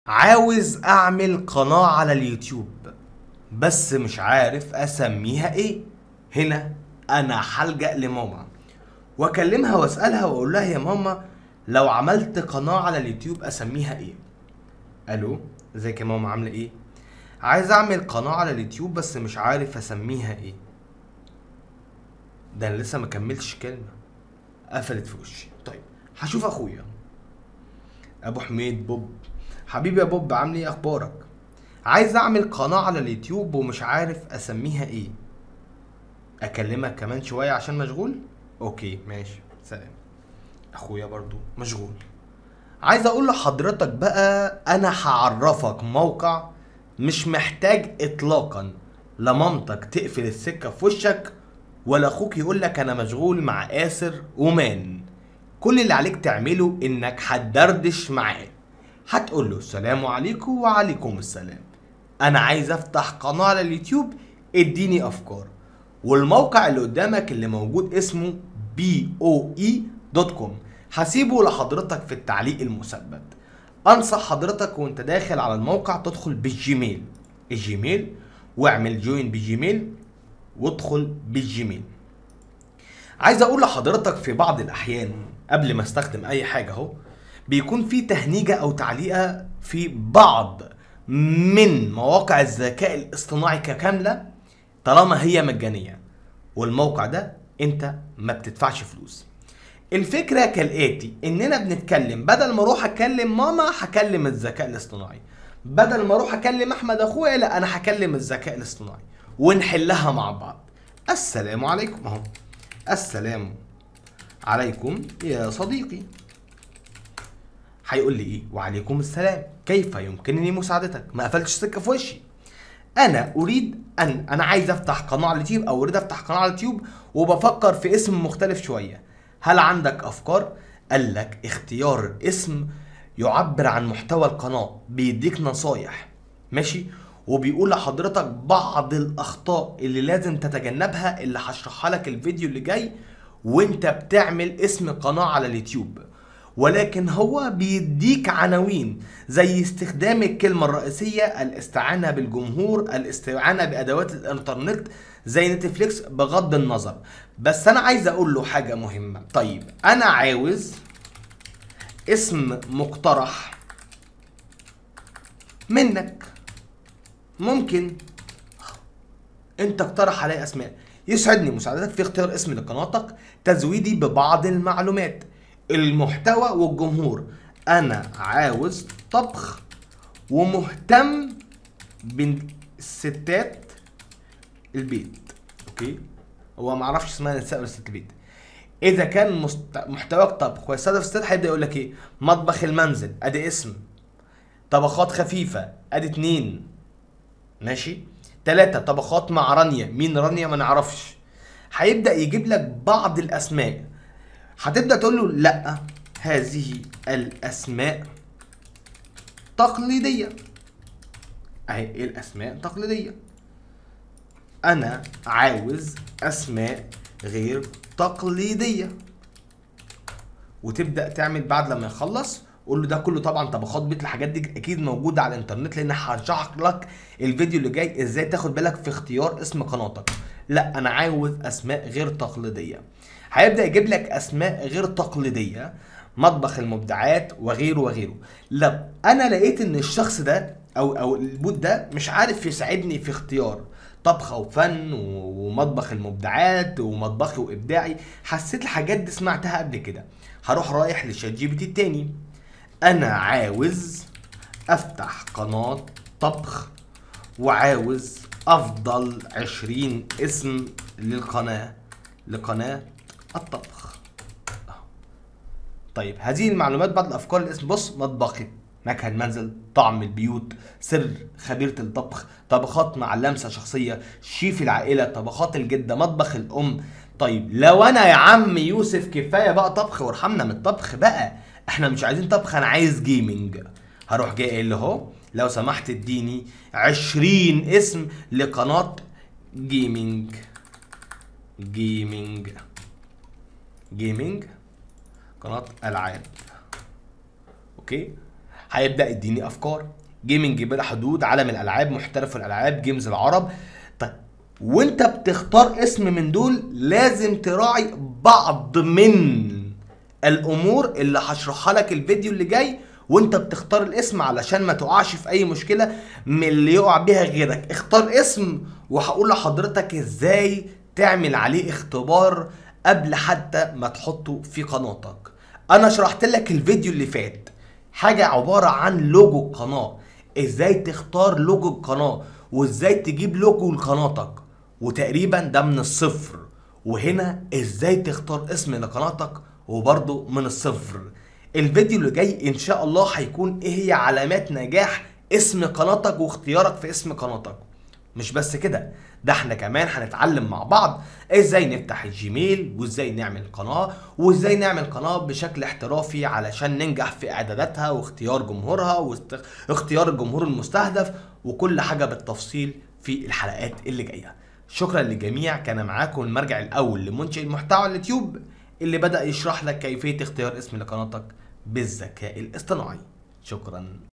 عاوز اعمل قناة على اليوتيوب بس مش عارف اسميها ايه هنا انا هلجأ لماما واكلمها واسألها واقول لها يا ماما لو عملت قناة على اليوتيوب اسميها ايه الو ازيك يا ماما عاملة ايه عايز اعمل قناة على اليوتيوب بس مش عارف اسميها ايه ده انا لسه ما كملتش كلمة قفلت في وشي طيب هشوف اخويا ابو حميد بوب حبيبي يا بوب عامل ايه اخبارك عايز اعمل قناة على اليوتيوب ومش عارف اسميها ايه اكلمك كمان شوية عشان مشغول اوكي ماشي سلام اخويا برضو مشغول عايز اقول لحضرتك بقى انا هعرفك موقع مش محتاج اطلاقا لا مامتك تقفل السكة في وشك ولا اخوك يقول لك انا مشغول مع آسر ومان كل اللي عليك تعمله انك هتدردش معاه هتقول له السلام عليكم وعليكم السلام انا عايز افتح قناة على اليوتيوب اديني افكار والموقع اللي قدامك اللي موجود اسمه boe.com هسيبه لحضرتك في التعليق المثبت انصح حضرتك وانت داخل على الموقع تدخل بالجيميل الجيميل واعمل جوين بالجيميل وادخل بالجيميل عايز اقول لحضرتك في بعض الاحيان قبل ما استخدم اي حاجه اهو بيكون في تهنيجه او تعليقه في بعض من مواقع الذكاء الاصطناعي ككامله طالما هي مجانيه والموقع ده انت ما بتدفعش فلوس الفكره كالاتي اننا بنتكلم بدل ما اروح اكلم ماما هكلم الذكاء الاصطناعي بدل ما اروح اكلم احمد اخويا لا انا هكلم الذكاء الاصطناعي ونحلها مع بعض السلام عليكم اهو السلام عليكم يا صديقي هيقول لي ايه وعليكم السلام كيف يمكنني مساعدتك ما قفلتش سكه في وشي انا اريد ان انا عايز افتح قناه على اليوتيوب او اريد افتح قناه على اليوتيوب وبفكر في اسم مختلف شويه هل عندك افكار قال لك اختيار الاسم يعبر عن محتوى القناه بيديك نصايح ماشي وبيقول لحضرتك بعض الاخطاء اللي لازم تتجنبها اللي هشرحها لك الفيديو اللي جاي وانت بتعمل اسم قناه على اليوتيوب ولكن هو بيديك عناوين زي استخدام الكلمة الرئيسية الاستعانة بالجمهور الاستعانة بأدوات الانترنت زي نتفليكس بغض النظر بس أنا عايز أقول له حاجة مهمة طيب أنا عاوز اسم مقترح منك ممكن انت اقترح علي اسماء يسعدني مساعدتك في اختيار اسم لقناتك تزويدي ببعض المعلومات المحتوى والجمهور انا عاوز طبخ ومهتم بالستات البيت اوكي هو ما اعرفش اسمها نساء ولا ست البيت اذا كان مست... محتواك طبخ ويستهدف الستات هيبدا يقول لك ايه مطبخ المنزل ادي اسم طبخات خفيفه ادي اتنين ماشي تلاتة طبخات مع رانيا مين رانيا ما نعرفش هيبدا يجيب لك بعض الاسماء هتبدا تقول له لا هذه الاسماء تقليديه اهي ايه الاسماء تقليديه انا عاوز اسماء غير تقليديه وتبدا تعمل بعد لما يخلص قول له ده كله طبعا طبخات بيت الحاجات دي اكيد موجوده على الانترنت لان هشرح لك الفيديو اللي جاي ازاي تاخد بالك في اختيار اسم قناتك لا انا عاوز اسماء غير تقليديه هيبدا يجيب لك اسماء غير تقليديه مطبخ المبدعات وغيره وغيره لو انا لقيت ان الشخص ده او او البوت ده مش عارف يساعدني في اختيار طبخه وفن ومطبخ المبدعات ومطبخي وابداعي حسيت الحاجات دي سمعتها قبل كده هروح رايح لشات جي بي تي التاني انا عاوز افتح قناه طبخ وعاوز افضل عشرين اسم للقناه لقناه الطبخ طيب هذه المعلومات بعض الافكار الاسم بص مطبخي نكهة المنزل طعم البيوت سر خبيرة الطبخ طبخات مع لمسة شخصية شيف العائلة طبخات الجدة مطبخ الأم طيب لو أنا يا عم يوسف كفاية بقى طبخ وارحمنا من الطبخ بقى احنا مش عايزين طبخ أنا عايز جيمنج هروح جاي قايل له اهو لو سمحت اديني 20 اسم لقناة جيمنج جيمنج جيمنج قناة ألعاب اوكي هيبدا يديني افكار جيمنج بلا حدود عالم الالعاب محترف الالعاب جيمز العرب طيب وانت بتختار اسم من دول لازم تراعي بعض من الامور اللي هشرحها لك الفيديو اللي جاي وانت بتختار الاسم علشان ما تقعش في اي مشكله من اللي يقع بيها غيرك اختار اسم وهقول لحضرتك ازاي تعمل عليه اختبار قبل حتى ما تحطه في قناتك انا شرحت لك الفيديو اللي فات حاجه عباره عن لوجو القناه ازاي تختار لوجو القناه وازاي تجيب لوجو لقناتك وتقريبا ده من الصفر وهنا ازاي تختار اسم لقناتك وبرضه من الصفر الفيديو اللي جاي ان شاء الله هيكون ايه هي علامات نجاح اسم قناتك واختيارك في اسم قناتك مش بس كده ده احنا كمان هنتعلم مع بعض ازاي نفتح الجيميل وازاي نعمل قناة وازاي نعمل قناة بشكل احترافي علشان ننجح في اعداداتها واختيار جمهورها واختيار الجمهور المستهدف وكل حاجة بالتفصيل في الحلقات اللي جاية شكرا للجميع كان معاكم المرجع الاول لمنشئ المحتوى على اليوتيوب اللي بدأ يشرح لك كيفية اختيار اسم لقناتك بالذكاء الاصطناعي شكرا